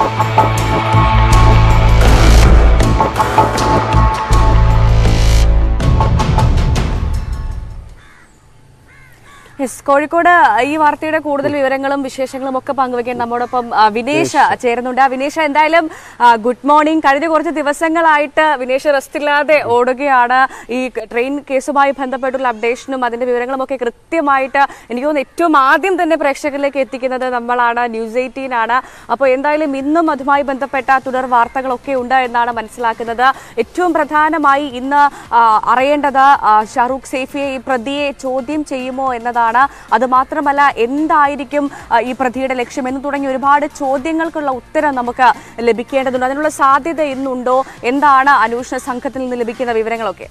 Yes Kozhikode ഈ വാർത്തയുടെ കൂടുതൽ വിവരങ്ങളും വിശേഷങ്ങളും ഒക്കെ പങ്കുവയ്ക്കാൻ നമ്മോടൊപ്പം ആ, വിനേഷ് ചേരുന്നുണ്ട് ആ, വിനേഷ് എന്തായാലും ആ, ഗുഡ് മോർണിംഗ് കഴിഞ്ഞ കുറച്ച് ദിവസങ്ങളായിട്ട് വിനേഷ് റെസ്റ്റ് ഇല്ലാതെ ഓടുകയാണ് ഈ ട്രെയിൻ കേസുമായി ബന്ധപ്പെട്ടുള്ള അപ്ഡേഷനും അതിന്റെ വിവരങ്ങളും ഒക്കെ കൃത്യമായിട്ട് എനിക്ക് തോന്നുന്നു ഏറ്റവും ആദ്യം തന്നെ പ്രേക്ഷകരിലേക്ക് എത്തിക്കുന്നത് നമ്മളാണ് ന്യൂസ് എയ്റ്റീൻ ആണ് അപ്പോൾ എന്തായാലും ഇന്നും അതുമായി ബന്ധപ്പെട്ട തുടർ വാർത്തകളൊക്കെ ഉണ്ട് എന്നാണ് മനസ്സിലാക്കുന്നത് ഏറ്റവും പ്രധാനമായി ഇന്ന് ആ, അറിയേണ്ടത് ആ, ഷാറൂഖ് സേഫിയെ ഈ പ്രതിയെ ചോദ്യം ചെയ്യുമോ എന്നതാണ് അത് മാത്രമല്ല എന്തായിരിക്കും ആ, ഈ പ്രതിയുടെ ലക്ഷ്യം എന്ന് തുടങ്ങി ഒരുപാട് ചോദ്യങ്ങൾക്കുള്ള ഉത്തരം നമുക്ക് ലഭിക്കേണ്ടതുണ്ട് അതിനുള്ള സാധ്യത ഇന്നുണ്ടോ എന്താണ് അന്വേഷണ സംഘത്തിൽ നിന്ന് ലഭിക്കുന്ന വിവരങ്ങളൊക്കെ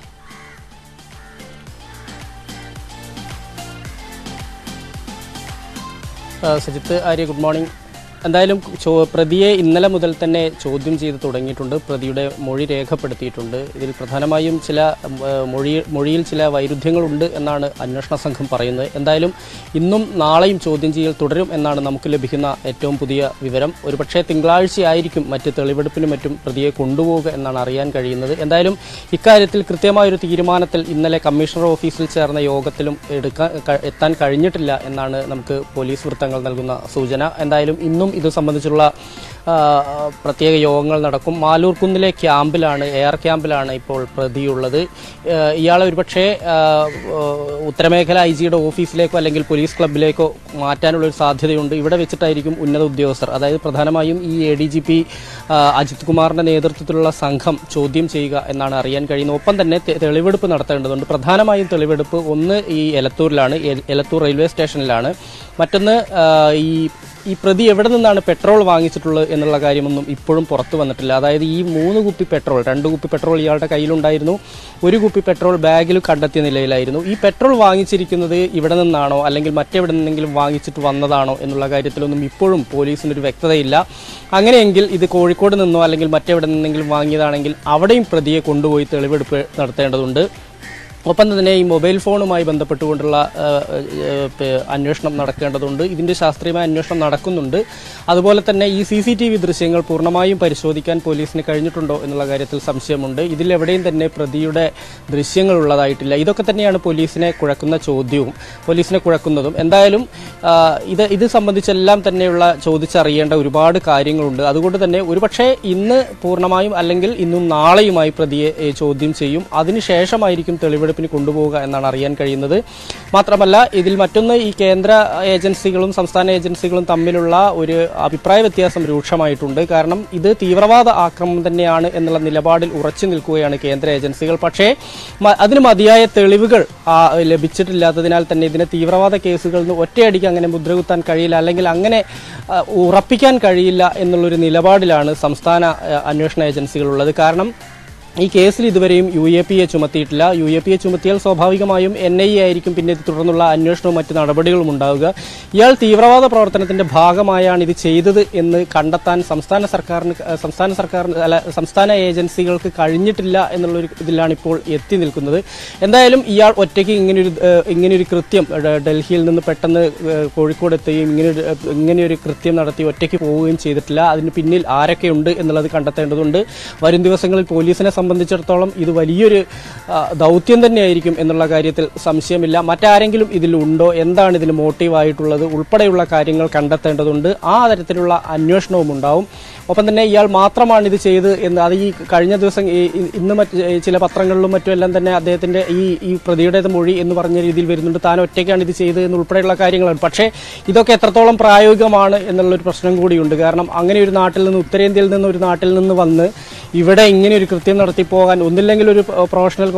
ആ, സജിത്ത് ആര്യ ഗുഡ് മോർണിംഗ് എന്തായാലും ചോ പ്രതിയെ ഇന്നലെ മുതൽ തന്നെ ചോദ്യം ചെയ്ത് തുടങ്ങിയിട്ടുണ്ട് പ്രതിയുടെ മൊഴി രേഖപ്പെടുത്തിയിട്ടുണ്ട് ഇതിൽ പ്രധാനമായും ചില ഉം, ആ, മൊഴി മൊഴിയിൽ ചില വൈരുദ്ധ്യങ്ങളുണ്ട് എന്നാണ് അന്വേഷണ സംഘം പറയുന്നത് എന്തായാലും ഇന്നും നാളെയും ചോദ്യം ചെയ്യൽ തുടരും എന്നാണ് നമുക്ക് ലഭിക്കുന്ന ഏറ്റവും പുതിയ വിവരം ഒരുപക്ഷെ തിങ്കളാഴ്ചയായിരിക്കും മറ്റ് തെളിവെടുപ്പിനും മറ്റും പ്രതിയെ കൊണ്ടുപോവുക എന്നാണ് അറിയാൻ കഴിയുന്നത് എന്തായാലും ഇക്കാര്യത്തിൽ കൃത്യമായൊരു തീരുമാനത്തിൽ ഇന്നലെ കമ്മീഷണർ ഓഫീസിൽ ചേർന്ന യോഗത്തിലും എടുക്കാൻ ക- എത്താൻ കഴിഞ്ഞിട്ടില്ല എന്നാണ് നമുക്ക് പോലീസ് വൃത്തങ്ങൾ നൽകുന്ന സൂചന എന്തായാലും ഇന്നും ഇത് സംബന്ധിച്ചുള്ള ആ, പ്രത്യേക യോഗങ്ങൾ നടക്കും മാലൂർ കുന്നിലെ ക്യാമ്പിലാണ് എയർ ക്യാമ്പിലാണ് ഇപ്പോൾ പ്രതിയുള്ളത് ആ, ഇയാളെ ഒരുപക്ഷെ ആ, ആ, ഉത്തരമേഖല ഐ ജിയുടെ ഓഫീസിലേക്കോ അല്ലെങ്കിൽ പോലീസ് ക്ലബിലേക്കോ മാറ്റാനുള്ള ഒരു സാധ്യതയുണ്ട് ഇവിടെ വെച്ചിട്ടായിരിക്കും ഉന്നത ഉദ്യോഗസ്ഥർ അതായത് പ്രധാനമായും ഈ A D G P Ajith കുമാറിന്റെ നേതൃത്വത്തിലുള്ള സംഘം ചോദ്യം ചെയ്യുക എന്നാണ് അറിയാൻ കഴിയുന്നത് ഒപ്പം തന്നെ തെ- തെളിവെടുപ്പ് നടത്തേണ്ടതുണ്ട് പ്രധാനമായും തെളിവെടുപ്പ് ഒന്ന് ഈ എലത്തൂരിലാണ് എൽ- എലത്തൂർ റെയിൽവേ സ്റ്റേഷനിലാണ് മറ്റൊന്ന് ആ, ഈ ഈ പ്രതി എവിടെ നിന്നാണ് പെട്രോൾ വാങ്ങിച്ചിട്ടുള്ളത് എന്നുള്ള കാര്യമൊന്നും ഇപ്പോഴും പുറത്തു വന്നിട്ടില്ല അതായത് ഈ മൂന്ന് കുപ്പി പെട്രോൾ രണ്ട് കുപ്പി പെട്രോൾ ഇയാളുടെ കയ്യിലുണ്ടായിരുന്നു ഒരു കുപ്പി പെട്രോൾ ബാഗിൽ കണ്ടെത്തിയ നിലയിലായിരുന്നു ഈ പെട്രോൾ വാങ്ങിച്ചിരിക്കുന്നത് ഇവിടെ നിന്നാണോ അല്ലെങ്കിൽ മറ്റെവിടെ നിന്നെങ്കിലും വാങ്ങിച്ചിട്ട് വന്നതാണോ എന്നുള്ള കാര്യത്തിലൊന്നും ഇപ്പോഴും പോലീസിനൊരു വ്യക്തതയില്ല അങ്ങനെയെങ്കിൽ ഇത് കോഴിക്കോട് നിന്നോ അല്ലെങ്കിൽ മറ്റെവിടെ നിന്നെങ്കിലും വാങ്ങിയതാണെങ്കിൽ അവിടെയും പ്രതിയെ കൊണ്ടുപോയി തെളിവെടുപ്പ് നടത്തേണ്ടതുണ്ട് ഒപ്പം തന്നെ ഈ മൊബൈൽ ഫോണുമായി ബന്ധപ്പെട്ടുകൊണ്ടുള്ള ആ, ആ, പ- അന്വേഷണം നടക്കേണ്ടതുണ്ട് ഇതിൻ്റെ ശാസ്ത്രീയമായ അന്വേഷണം നടക്കുന്നുണ്ട് അതുപോലെ തന്നെ ഈ സി സി ടി വി ദൃശ്യങ്ങൾ പൂർണ്ണമായും പരിശോധിക്കാൻ പോലീസിന് കഴിഞ്ഞിട്ടുണ്ടോ എന്നുള്ള കാര്യത്തിൽ സംശയമുണ്ട് ഇതിലെവിടെയും തന്നെ പ്രതിയുടെ ദൃശ്യങ്ങൾ ഉള്ളതായിട്ടില്ല ഇതൊക്കെ തന്നെയാണ് പോലീസിനെ കുഴക്കുന്ന ചോദ്യവും പോലീസിനെ കുഴക്കുന്നതും എന്തായാലും ആ, ഇത് ഇത് സംബന്ധിച്ചെല്ലാം തന്നെയുള്ള ചോദിച്ചറിയേണ്ട ഒരുപാട് കാര്യങ്ങളുണ്ട് അതുകൊണ്ട് തന്നെ ഒരുപക്ഷെ ഇന്ന് പൂർണ്ണമായും അല്ലെങ്കിൽ ഇന്നും നാളെയുമായി പ്രതിയെ ഏ, ചോദ്യം ചെയ്യും അതിനുശേഷമായിരിക്കും തെളിവെടുപ്പിന് കൊണ്ടുപോവുക എന്നാണ് അറിയാൻ കഴിയുന്നത് മാത്രമല്ല ഇതിൽ മറ്റൊന്ന് ഈ കേന്ദ്ര ഏജൻസികളും സംസ്ഥാന ഏജൻസികളും തമ്മിലുള്ള ഒരു അഭിപ്രായ വ്യത്യാസം രൂക്ഷമായിട്ടുണ്ട് കാരണം ഇത് തീവ്രവാദ ആക്രമണം തന്നെയാണ് എന്നുള്ള നിലപാടിൽ ഉറച്ചു നിൽക്കുകയാണ് കേന്ദ്ര ഏജൻസികൾ പക്ഷേ മ- അതിന് മതിയായ തെളിവുകൾ ആ, ലഭിച്ചിട്ടില്ലാത്തതിനാൽ തന്നെ ഇതിനെ തീവ്രവാദ കേസുകളിൽ നിന്ന് ഒറ്റയടിക്ക് അങ്ങനെ മുദ്രകുത്താൻ കഴിയില്ല അല്ലെങ്കിൽ അങ്ങനെ ആ, ഉറപ്പിക്കാൻ കഴിയില്ല എന്നുള്ളൊരു നിലപാടിലാണ് സംസ്ഥാന ആ, അന്വേഷണ ഏജൻസികളുള്ളത് കാരണം ഈ കേസിൽ ഇതുവരെയും യു എ പി എ ചുമത്തിയിട്ടില്ല യു എ പി എ ചുമത്തിയാൽ സ്വാഭാവികമായും എൻ ഐ എ ആയിരിക്കും പിന്നെ ഇത് തുടർന്നുള്ള അന്വേഷണവും മറ്റ് നടപടികളും ഉണ്ടാവുക ഇയാൾ തീവ്രവാദ പ്രവർത്തനത്തിന്റെ ഭാഗമായാണ് ഇത് ചെയ്തത് എന്ന് കണ്ടെത്താൻ സംസ്ഥാന സർക്കാരിന് ക- സംസ്ഥാന സർക്കാരിന് അല്ല സംസ്ഥാന ഏജൻസികൾക്ക് കഴിഞ്ഞിട്ടില്ല എന്നുള്ളൊരു ഇതിലാണ് ഇപ്പോൾ എത്തി നിൽക്കുന്നത് എന്തായാലും ഇയാൾ ഒറ്റയ്ക്ക് ഇങ്ങനെയൊരു ഏഹ്, ഇങ്ങനെയൊരു കൃത്യം ഏഹ്, ഡൽഹിയിൽ നിന്ന് പെട്ടെന്ന് ഏഹ്, കോഴിക്കോട് എത്തുകയും ഇങ്ങനെയൊരു ഏഹ്, ഇങ്ങനെയൊരു കൃത്യം നടത്തി ഒറ്റയ്ക്ക് പോവുകയും ചെയ്തിട്ടില്ല അതിന് പിന്നിൽ ആരൊക്കെയുണ്ട് എന്നുള്ളത് കണ്ടെത്തേണ്ടതുണ്ട് വരും ദിവസങ്ങളിൽ പോലീസിനെ സംബന്ധിച്ചിടത്തോളം ഇത് വലിയൊരു ആ, ദൗത്യം തന്നെയായിരിക്കും എന്നുള്ള കാര്യത്തിൽ സംശയമില്ല മറ്റാരെങ്കിലും ഇതിലുണ്ടോ എന്താണ് ഇതിന് മോട്ടീവായിട്ടുള്ളത് ഉൾപ്പെടെയുള്ള കാര്യങ്ങൾ കണ്ടെത്തേണ്ടതുണ്ട് ആ തരത്തിലുള്ള അന്വേഷണവും ഉണ്ടാവും ഒപ്പം തന്നെ ഇയാൾ മാത്രമാണ് ഇത് ചെയ്ത് എന്ന് അത് ഈ കഴിഞ്ഞ ദിവസം ഈ ഇ- ഇന്ന് മറ്റ് ഈ ചില പത്രങ്ങളിലും മറ്റും എല്ലാം തന്നെ അദ്ദേഹത്തിന്റെ ഈ ഈ പ്രതിയുടേത് മൊഴി എന്ന് പറഞ്ഞ രീതിയിൽ വരുന്നുണ്ട് താൻ ഒറ്റയ്ക്കാണ് ഇത് ചെയ്തത് എന്ന് ഉൾപ്പെടെയുള്ള കാര്യങ്ങളാണ് പക്ഷേ ഇതൊക്കെ എത്രത്തോളം പ്രായോഗികമാണ് എന്നുള്ളൊരു പ്രശ്നം കൂടിയുണ്ട് കാരണം അങ്ങനെ ഒരു നാട്ടിൽ നിന്ന് ഉത്തരേന്ത്യയിൽ നിന്ന് ഒരു നാട്ടിൽ നിന്ന് വന്ന് ഇവിടെ ഇങ്ങനെ ഒരു കൃത്യം നടത്തി പോകാൻ ഒന്നില്ലെങ്കിൽ ഒരു പ്രൊഫഷണൽ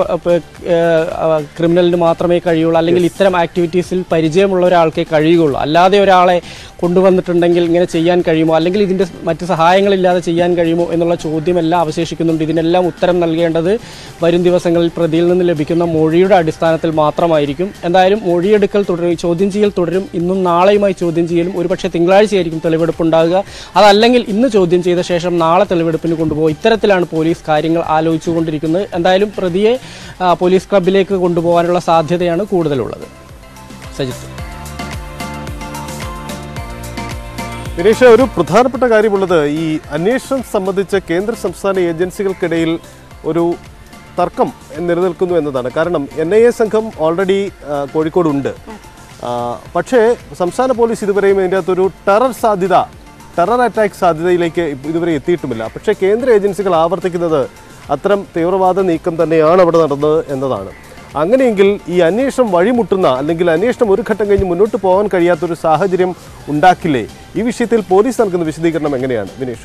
ക്രിമിനലിന് മാത്രമേ കഴിയുള്ളൂ അല്ലെങ്കിൽ ഇത്തരം ആക്ടിവിറ്റീസിൽ പരിചയമുള്ള ഒരാൾക്കേ കഴിയുകയുള്ളൂ അല്ലാതെ ഒരാളെ കൊണ്ടുവന്നിട്ടുണ്ടെങ്കിൽ ഇങ്ങനെ ചെയ്യാൻ കഴിയുമോ അല്ലെങ്കിൽ ഇതിന്റെ മറ്റ് സഹായങ്ങളില്ലാതെ ചെയ്യാൻ കഴിയുമോ എന്നുള്ള ചോദ്യമെല്ലാം അവശേഷിക്കുന്നുണ്ട് ഇതിനെല്ലാം ഉത്തരം നൽകേണ്ടത് വരും ദിവസങ്ങളിൽ പ്രതിയിൽ നിന്ന് ലഭിക്കുന്ന മൊഴിയുടെ അടിസ്ഥാനത്തിൽ മാത്രമായിരിക്കും എന്തായാലും മൊഴിയെടുക്കൽ തുടരും ചോദ്യം ചെയ്യൽ തുടരും ഇന്നും നാളെയുമായി ചോദ്യം ചെയ്യലും ഒരുപക്ഷെ തിങ്കളാഴ്ചയായിരിക്കും തെളിവെടുപ്പ് ഉണ്ടാകുക അതല്ലെങ്കിൽ ഇന്ന് ചോദ്യം ചെയ്ത ശേഷം നാളെ തെളിവെടുപ്പിന് കൊണ്ടുപോകും ഇത്തരത്തിലാണ് പോലീസ് കാര്യങ്ങൾ ആലോചിച്ചുകൊണ്ടിരിക്കുന്നത് എന്തായാലും പ്രതിയെ ആ, പോലീസ് ക്ലബിലേക്ക് കൊണ്ടുപോകാനുള്ള സാധ്യതയാണ് കൂടുതലുള്ളത് സജിത്ത് ദിനേശ് ഒരു പ്രധാനപ്പെട്ട കാര്യമുള്ളത് ഈ അന്വേഷണം സംബന്ധിച്ച് കേന്ദ്ര സംസ്ഥാന ഏജൻസികൾക്കിടയിൽ ഒരു തർക്കം നിലനിൽക്കുന്നു എന്നതാണ് കാരണം എൻ ഐ എ സംഘം ഓൾറെഡി കോഴിക്കോടുണ്ട് ആ, പക്ഷേ സംസ്ഥാന പോലീസ് ഇതുവരെയും ഇതിൻ്റെ അകത്തൊരു ടെറർ സാധ്യത ടെറർ അറ്റാക്ക് സാധ്യതയിലേക്ക് ഇ- ഇതുവരെ എത്തിയിട്ടുമില്ല പക്ഷേ കേന്ദ്ര ഏജൻസികൾ ആവർത്തിക്കുന്നത് അത്തരം തീവ്രവാദ നീക്കം തന്നെയാണ് അവിടെ നടന്നത് എന്നതാണ് അങ്ങനെയെങ്കിൽ ഈ അന്വേഷണം വഴിമുട്ടുന്ന അല്ലെങ്കിൽ അന്വേഷണം ഒരു ഘട്ടം കഴിഞ്ഞ് മുന്നോട്ട് പോകാൻ കഴിയാത്തൊരു സാഹചര്യം ഉണ്ടാക്കില്ലേ ഈ വിഷയത്തിൽ പോലീസ് നൽകുന്ന വിശദീകരണം എങ്ങനെയാണ് ദിനേഷ്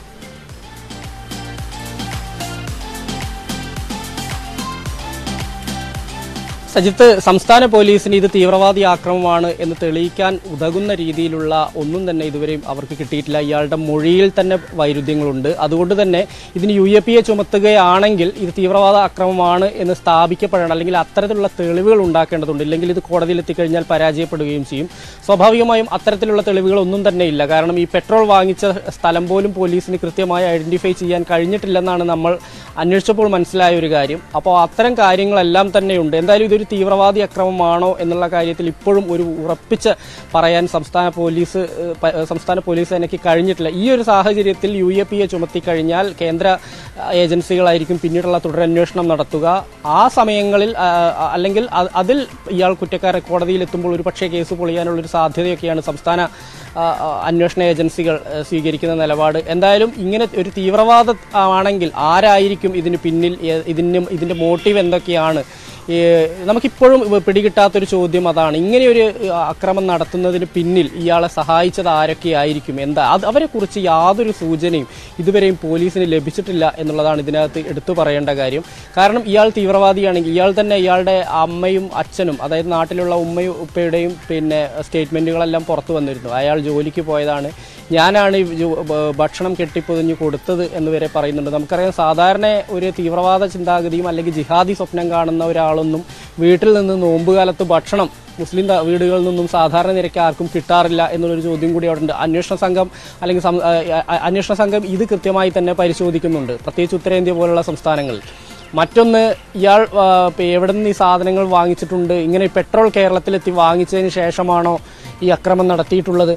സജിത്ത് സംസ്ഥാന പോലീസിന് ഇത് തീവ്രവാദി ആക്രമണമാണ് എന്ന് തെളിയിക്കാൻ ഉതകുന്ന രീതിയിലുള്ള ഒന്നും തന്നെ ഇതുവരെയും അവർക്ക് കിട്ടിയിട്ടില്ല ഇയാളുടെ മൊഴിയിൽ തന്നെ വൈരുദ്ധ്യങ്ങളുണ്ട് അതുകൊണ്ട് തന്നെ ഇതിന് യു എ പി എ ചുമത്തുകയാണെങ്കിൽ ഇത് തീവ്രവാദ ആക്രമണമാണ് എന്ന് സ്ഥാപിക്കപ്പെടണം അല്ലെങ്കിൽ അത്തരത്തിലുള്ള തെളിവുകൾ ഉണ്ടാക്കേണ്ടതുണ്ട് ഇല്ലെങ്കിൽ ഇത് കോടതിയിൽ എത്തിക്കഴിഞ്ഞാൽ പരാജയപ്പെടുകയും ചെയ്യും സ്വാഭാവികമായും അത്തരത്തിലുള്ള തെളിവുകൾ ഒന്നും തന്നെ ഇല്ല കാരണം ഈ പെട്രോൾ വാങ്ങിച്ച സ്ഥലം പോലും പോലീസിന് കൃത്യമായി ഐഡന്റിഫൈ ചെയ്യാൻ കഴിഞ്ഞിട്ടില്ലെന്നാണ് നമ്മൾ അന്വേഷിച്ചപ്പോൾ മനസ്സിലായ ഒരു കാര്യം അപ്പോൾ അത്തരം കാര്യങ്ങളെല്ലാം തന്നെയുണ്ട് എന്തായാലും ഇതൊരു തീവ്രവാദി അക്രമമാണോ എന്നുള്ള കാര്യത്തിൽ ഇപ്പോഴും ഒരു ഉറപ്പിച്ച് പറയാൻ സംസ്ഥാന പോലീസ് ഏഹ്, പ- ഏഹ്, സംസ്ഥാന പോലീസ് എനിക്ക് കഴിഞ്ഞിട്ടില്ല ഈ ഒരു സാഹചര്യത്തിൽ യു എ പി എ ചുമത്തി കഴിഞ്ഞാൽ കേന്ദ്ര ഏഹ്, ഏജൻസികളായിരിക്കും പിന്നീടുള്ള തുടരന്വേഷണം നടത്തുക ആ സമയങ്ങളിൽ ആ, ആ, അല്ലെങ്കിൽ അ- അതിൽ ഇയാൾ കുറ്റക്കാരെ കോടതിയിൽ എത്തുമ്പോൾ ഒരു പക്ഷേ കേസ് പൊളിയാനുള്ള ഒരു സാധ്യതയൊക്കെയാണ് സംസ്ഥാന ആ, ആ, അന്വേഷണ ഏജൻസികൾ ഏഹ്, സ്വീകരിക്കുന്ന നിലപാട് എന്തായാലും ഇങ്ങനെ ഒരു തീവ്രവാദ ആണെങ്കിൽ ആരായിരിക്കും ഇതിന് പിന്നിൽ ഏ- ഇതിന് ഇതിന്റെ മോട്ടീവ് എന്തൊക്കെയാണ് ഈ നമുക്കിപ്പോഴും ഇവ പിടികിട്ടാത്തൊരു ചോദ്യം അതാണ് ഇങ്ങനെയൊരു ഏഹ്, അക്രമം നടത്തുന്നതിന് പിന്നിൽ ഇയാളെ സഹായിച്ചത് ആരൊക്കെയായിരിക്കും എന്താ അത് അവരെക്കുറിച്ച് യാതൊരു സൂചനയും ഇതുവരെയും പോലീസിന് ലഭിച്ചിട്ടില്ല എന്നുള്ളതാണ് ഇതിനകത്ത് എടുത്തു പറയേണ്ട കാര്യം കാരണം ഇയാൾ തീവ്രവാദിയാണെങ്കിൽ ഇയാൾ തന്നെ ഇയാളുടെ അമ്മയും അച്ഛനും അതായത് നാട്ടിലുള്ള ഉമ്മയും ഉപ്പയുടെയും പിന്നെ സ്റ്റേറ്റ്മെന്റുകളെല്ലാം പുറത്തു വന്നിരുന്നു അയാൾ ജോലിക്ക് പോയതാണ് ഞാനാണ് ഈ ജോ- ബ- ഭക്ഷണം കെട്ടിപ്പൊതിഞ്ഞ് കൊടുത്തത് എന്ന് വരെ പറയുന്നുണ്ട് നമുക്കറിയാം സാധാരണ ഒരു തീവ്രവാദ ചിന്താഗതിയും അല്ലെങ്കിൽ ജിഹാദി സ്വപ്നം കാണുന്ന ഒരാളൊന്നും വീട്ടിൽ നിന്ന് നോമ്പുകാലത്ത് ഭക്ഷണം മുസ്ലിം ത- വീടുകളിൽ നിന്നും സാധാരണ നിരക്ക് ആർക്കും കിട്ടാറില്ല എന്നുള്ളൊരു ചോദ്യം കൂടി അവിടെ ഉണ്ട് അന്വേഷണ സംഘം അല്ലെങ്കിൽ സം- ആ, ആ, അന്വേഷണ സംഘം ഇത് കൃത്യമായി തന്നെ പരിശോധിക്കുന്നുണ്ട് പ്രത്യേകിച്ച് ഉത്തരേന്ത്യ പോലുള്ള സംസ്ഥാനങ്ങളിൽ മറ്റൊന്ന് ഇയാൾ ആ, ഇപ്പൊ എവിടെ നിന്ന് ഈ സാധനങ്ങൾ വാങ്ങിച്ചിട്ടുണ്ട് ഇങ്ങനെ ഈ പെട്രോൾ കേരളത്തിലെത്തി വാങ്ങിച്ചതിന് ശേഷമാണോ ഈ അക്രമം നടത്തിയിട്ടുള്ളത്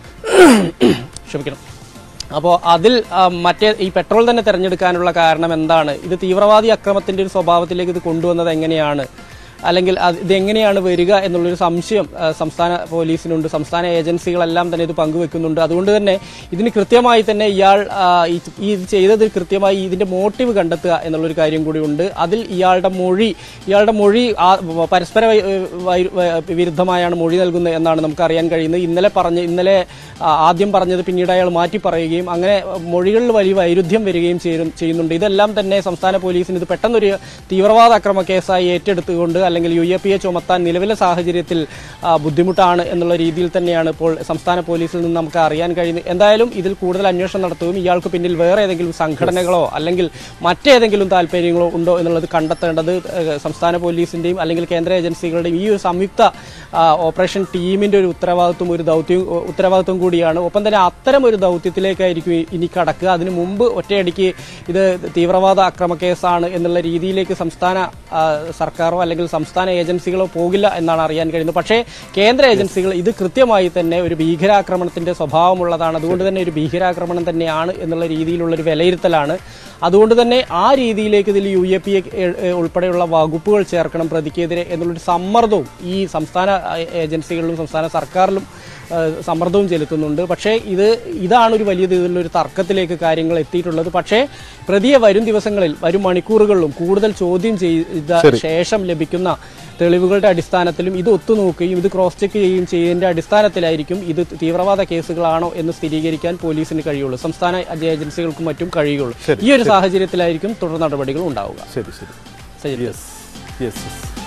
ക്ഷമിക്കണം അപ്പോൾ അതിൽ ആ, മറ്റേ ഈ പെട്രോൾ തന്നെ തിരഞ്ഞെടുക്കാനുള്ള കാരണം എന്താണ് ഇത് തീവ്രവാദി അക്രമത്തിന്റെ ഒരു സ്വഭാവത്തിലേക്ക് ഇത് കൊണ്ടുവന്നത് എങ്ങനെയാണ് അല്ലെങ്കിൽ അത് ഇതെങ്ങനെയാണ് വരിക എന്നുള്ളൊരു സംശയം ആ, സംസ്ഥാന പോലീസിനുണ്ട് സംസ്ഥാന ഏജൻസികളെല്ലാം തന്നെ ഇത് പങ്കുവെക്കുന്നുണ്ട് അതുകൊണ്ട് തന്നെ ഇതിന് കൃത്യമായി തന്നെ ഇയാൾ ആ, ഈ- ഈ ഇത് ചെയ്തത് കൃത്യമായി ഇതിന്റെ മോട്ടീവ് കണ്ടെത്തുക എന്നുള്ളൊരു കാര്യം കൂടി ഉണ്ട് അതിൽ ഇയാളുടെ മൊഴി ഇയാളുടെ മൊഴി ആ- പരസ്പര വൈ- വൈ- വൈ- വിരുദ്ധമായാണ് മൊഴി നൽകുന്നത് എന്നാണ് നമുക്ക് അറിയാൻ കഴിയുന്നത് ഇന്നലെ പറഞ്ഞ് ഇന്നലെ ആ, ആദ്യം പറഞ്ഞത് പിന്നീട് അയാൾ മാറ്റി പറയുകയും അങ്ങനെ മൊഴികളിൽ വലിയ വൈരുദ്ധ്യം വരികയും ചെയ്യും- ചെയ്യുന്നുണ്ട് ഇതെല്ലാം തന്നെ സംസ്ഥാന പോലീസിന് ഇത് പെട്ടെന്നൊരു തീവ്രവാദ അക്രമ കേസായി ഏറ്റെടുത്തുകൊണ്ട് അല്ലെങ്കിൽ യു എ പി എ ചുമത്താൻ നിലവിലെ സാഹചര്യത്തിൽ ആ, ബുദ്ധിമുട്ടാണ് എന്നുള്ള രീതിയിൽ തന്നെയാണ് ഇപ്പോൾ സംസ്ഥാന പോലീസിൽ നിന്ന് നമുക്ക് അറിയാൻ കഴിയുന്നത് എന്തായാലും ഇതിൽ കൂടുതൽ അന്വേഷണം നടത്തുകയും ഇയാൾക്ക് പിന്നിൽ വേറെ ഏതെങ്കിലും സംഘടനകളോ അല്ലെങ്കിൽ മറ്റേതെങ്കിലും താല്പര്യങ്ങളോ ഉണ്ടോ എന്നുള്ളത് കണ്ടെത്തേണ്ടത് ഏഹ്, സംസ്ഥാന പോലീസിന്റെയും അല്ലെങ്കിൽ കേന്ദ്ര ഏജൻസികളുടെയും ഈ ഒരു സംയുക്ത ആ, ഓപ്പറേഷൻ ടീമിന്റെ ഒരു ഉത്തരവാദിത്വം ഒരു ദൗത്യം ഉത്തരവാദിത്വം കൂടിയാണ് ഒപ്പം തന്നെ അത്തരം ഒരു ദൗത്യത്തിലേക്കായിരിക്കും ഇ- ഇനി കടക്കുക അതിനു മുമ്പ് ഒറ്റയടിക്ക് ഇത് തീവ്രവാദ അക്രമ കേസാണ് എന്നുള്ള രീതിയിലേക്ക് സംസ്ഥാന ആ, സർക്കാരോ അല്ലെങ്കിൽ സംസ്ഥാന ഏജൻസികളോ പോകില്ല എന്നാണ് അറിയാൻ കഴിയുന്നത് പക്ഷേ കേന്ദ്ര ഏജൻസികൾ ഇത് കൃത്യമായി തന്നെ ഒരു ഭീകരാക്രമണത്തിന്റെ സ്വഭാവമുള്ളതാണ് അതുകൊണ്ട് തന്നെ ഒരു ഭീകരാക്രമണം തന്നെയാണ് എന്നുള്ള രീതിയിലുള്ള ഒരു വിലയിരുത്തലാണ് അതുകൊണ്ട് തന്നെ ആ രീതിയിലേക്ക് ഇതിൽ യു എ പി എ ഉൾപ്പെടെയുള്ള വകുപ്പുകൾ ചേർക്കണം പ്രതിക്കെതിരെ എന്നുള്ളൊരു സമ്മർദ്ദവും ഈ സംസ്ഥാന ആ, ഏജൻസികളിലും സംസ്ഥാന സർക്കാരിലും ആ, സമ്മർദ്ദവും ചെലുത്തുന്നുണ്ട് പക്ഷേ ഇത് ഇതാണ് ഒരു വലിയ രീതിയിലുള്ള ഒരു തർക്കത്തിലേക്ക് കാര്യങ്ങൾ എത്തിയിട്ടുള്ളത് പക്ഷേ പ്രതിയെ വരും ദിവസങ്ങളിൽ വരും മണിക്കൂറുകളിലും കൂടുതൽ ചോദ്യം ചെയ്ത ശേഷം ലഭിക്കുന്ന തെളിവുകളുടെ അടിസ്ഥാനത്തിലും ഇത് ഒത്തുനോക്കുകയും ഇത് ക്രോസ് ചെക്ക് ചെയ്യുകയും ചെയ്യുന്നതിന്റെ അടിസ്ഥാനത്തിലായിരിക്കും ഇത് തീവ്രവാദ കേസുകളാണോ എന്ന് സ്ഥിരീകരിക്കാൻ പോലീസിന് കഴിയുള്ളൂ സംസ്ഥാന ഏജൻസികൾക്കും മറ്റും കഴിയുള്ളൂ ഈ ഒരു സാഹചര്യത്തിലായിരിക്കും തുടർ നടപടികൾ ഉണ്ടാവുക ശരി ശരി സജിത്ത്. യെസ് യെസ്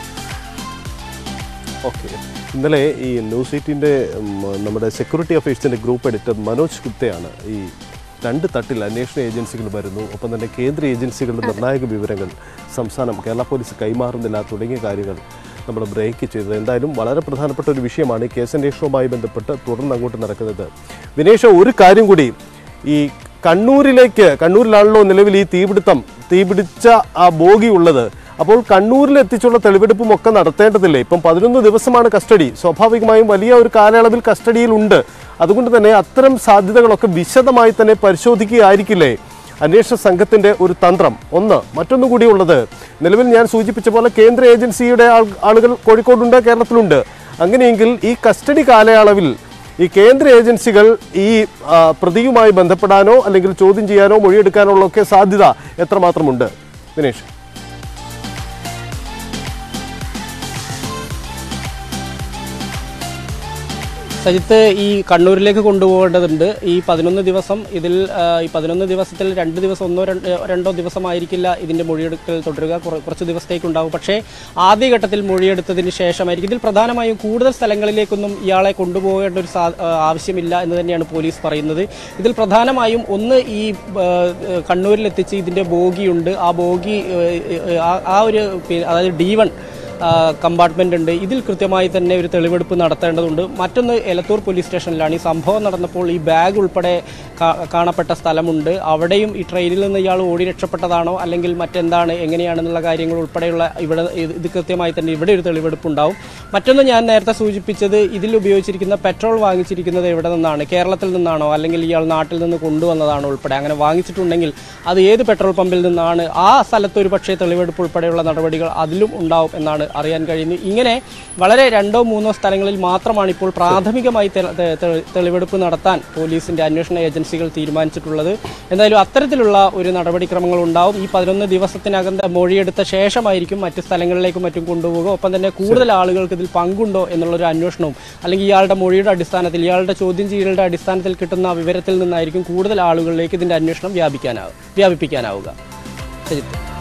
ഓക്കെ ഇന്നലെ ഈ ന്യൂസ് എയ്റ്റീൻ്റെ നമ്മുടെ സെക്യൂരിറ്റി അഫയേഴ്സിൻ്റെ ഗ്രൂപ്പ് എഡിറ്റർ മനോജ് ഗുപ്തയാണ് ഈ രണ്ട് തട്ടിൽ അന്വേഷണ ഏജൻസികൾ വരുന്നു ഒപ്പം തന്നെ കേന്ദ്ര ഏജൻസികളുടെ നിർണായക വിവരങ്ങൾ സംസ്ഥാനം കേരള പോലീസ് കൈമാറുന്നില്ല തുടങ്ങിയ കാര്യങ്ങൾ നമ്മൾ ബ്രേക്ക് ചെയ്തത് എന്തായാലും വളരെ പ്രധാനപ്പെട്ട ഒരു വിഷയമാണ് ഈ കേസന്വേഷണവുമായി ബന്ധപ്പെട്ട് തുടർന്ന് അങ്ങോട്ട് നടക്കുന്നത് വിനേഷ ഒരു കാര്യം കൂടി ഈ കണ്ണൂരിലേക്ക് കണ്ണൂരിലാണല്ലോ നിലവിൽ ഈ തീപിടുത്തം തീപിടിച്ച ആ ബോഗി ഉള്ളത് അപ്പോൾ കണ്ണൂരിൽ എത്തിച്ചുള്ള തെളിവെടുപ്പും ഒക്കെ നടത്തേണ്ടതില്ലേ ഇപ്പം പതിനൊന്ന് ദിവസമാണ് കസ്റ്റഡി സ്വാഭാവികമായും വലിയ ഒരു കാലയളവിൽ കസ്റ്റഡിയിലുണ്ട് അതുകൊണ്ട് തന്നെ അത്തരം സാധ്യതകളൊക്കെ വിശദമായി തന്നെ പരിശോധിക്കുകയായിരിക്കില്ലേ അന്വേഷണ സംഘത്തിന്റെ ഒരു തന്ത്രം ഒന്ന് മറ്റൊന്നു കൂടി ഉള്ളത് നിലവിൽ ഞാൻ സൂചിപ്പിച്ച പോലെ കേന്ദ്ര ഏജൻസിയുടെ ആൾ- ആളുകൾ കോഴിക്കോടുണ്ട് കേരളത്തിലുണ്ട് അങ്ങനെയെങ്കിൽ ഈ കസ്റ്റഡി കാലയളവിൽ ഈ കേന്ദ്ര ഏജൻസികൾ ഈ ആ, പ്രതിയുമായി ബന്ധപ്പെടാനോ അല്ലെങ്കിൽ ചോദ്യം ചെയ്യാനോ മൊഴിയെടുക്കാനോ ഉള്ള ഒക്കെ സാധ്യത എത്രമാത്രമുണ്ട് ദിനേഷ് സജിത്ത് ഈ കണ്ണൂരിലേക്ക് കൊണ്ടുപോകേണ്ടതുണ്ട് ഈ പതിനൊന്ന് ദിവസം ഇതിൽ ആ, ഈ പതിനൊന്ന് ദിവസത്തിൽ രണ്ട് ദിവസം ഒന്നോ രണ്ട് രണ്ടോ ദിവസമായിരിക്കില്ല ഇതിന്റെ മൊഴിയെടുക്കൽ തുടരുക കുറ- കുറച്ച് ദിവസത്തേക്ക് ഉണ്ടാവും പക്ഷേ ആദ്യഘട്ടത്തിൽ മൊഴിയെടുത്തതിന് ശേഷമായിരിക്കും ഇതിൽ പ്രധാനമായും കൂടുതൽ സ്ഥലങ്ങളിലേക്കൊന്നും ഇയാളെ കൊണ്ടുപോകേണ്ട ഒരു സാ- ആ, ആവശ്യമില്ല എന്ന് തന്നെയാണ് പോലീസ് പറയുന്നത് ഇതിൽ പ്രധാനമായും ഒന്ന് ഈ ആ, കണ്ണൂരിലെത്തിച്ച് ഇതിന്റെ ബോഗിയുണ്ട് ആ ബോഗി ആ, ആ- ആ ഒരു പി- അതായത് ഡി വൺ കമ്പാർട്ട്മെന്റ് ഉണ്ട് ഇതിൽ കൃത്യമായി തന്നെ ഒരു തെളിവെടുപ്പ് നടത്തേണ്ടതുണ്ട് മറ്റൊന്ന് എലത്തൂർ പോലീസ് സ്റ്റേഷനിലാണ് ഈ സംഭവം നടന്നപ്പോൾ ഈ ബാഗ് ഉൾപ്പെടെ കാ- കാണപ്പെട്ട സ്ഥലമുണ്ട് അവിടെയും ഈ ട്രെയിനിൽ നിന്ന് ഇയാൾ ഓടി രക്ഷപ്പെട്ടതാണോ അല്ലെങ്കിൽ മറ്റെന്താണ് എങ്ങനെയാണെന്നുള്ള കാര്യങ്ങൾ ഉൾപ്പെടെയുള്ള ഇവിടെ ഇത് ഇത് കൃത്യമായി തന്നെ ഇവിടെ ഒരു തെളിവെടുപ്പ് ഉണ്ടാവും മറ്റൊന്ന് ഞാൻ നേരത്തെ സൂചിപ്പിച്ചത് ഇതിൽ ഉപയോഗിച്ചിരിക്കുന്ന പെട്രോൾ വാങ്ങിച്ചിരിക്കുന്നത് എവിടെ നിന്നാണ് കേരളത്തിൽ നിന്നാണോ അല്ലെങ്കിൽ ഇയാൾ നാട്ടിൽ നിന്ന് കൊണ്ടുവന്നതാണോ ഉൾപ്പെടെ അങ്ങനെ വാങ്ങിച്ചിട്ടുണ്ടെങ്കിൽ അത് ഏത് പെട്രോൾ പമ്പിൽ നിന്നാണ് ആ സ്ഥലത്ത് ഒരു പക്ഷേ തെളിവെടുപ്പ് ഉൾപ്പെടെയുള്ള നടപടികൾ അതിലും ഉണ്ടാവും എന്നാണ് അറിയാൻ കഴിയുന്നത് ഇങ്ങനെ വളരെ രണ്ടോ മൂന്നോ സ്ഥലങ്ങളിൽ മാത്രമാണ് ഇപ്പോൾ പ്രാഥമികമായി തെ- തെ- തെ- തെളിവെടുപ്പ് നടത്താൻ പോലീസിന്റെ അന്വേഷണ ഏജൻസികൾ തീരുമാനിച്ചിട്ടുള്ളത് എന്തായാലും അത്തരത്തിലുള്ള ഒരു നടപടിക്രമങ്ങൾ ഉണ്ടാവും ഈ പതിനൊന്ന് ദിവസത്തിനകം ത- മൊഴിയെടുത്ത ശേഷമായിരിക്കും മറ്റ് സ്ഥലങ്ങളിലേക്കും മറ്റും കൊണ്ടുപോകുക ഒപ്പം തന്നെ കൂടുതൽ ആളുകൾക്ക് ഇതിൽ പങ്കുണ്ടോ എന്നുള്ളൊരു അന്വേഷണവും അല്ലെങ്കിൽ ഇയാളുടെ മൊഴിയുടെ അടിസ്ഥാനത്തിൽ ഇയാളുടെ ചോദ്യം ചെയ്യലുടെ അടിസ്ഥാനത്തിൽ കിട്ടുന്ന വിവരത്തിൽ നിന്നായിരിക്കും കൂടുതൽ ആളുകളിലേക്ക് ഇതിന്റെ അന്വേഷണം വ്യാപിക്കാനാവുക വ്യാപിപ്പിക്കാനാവുക ശരി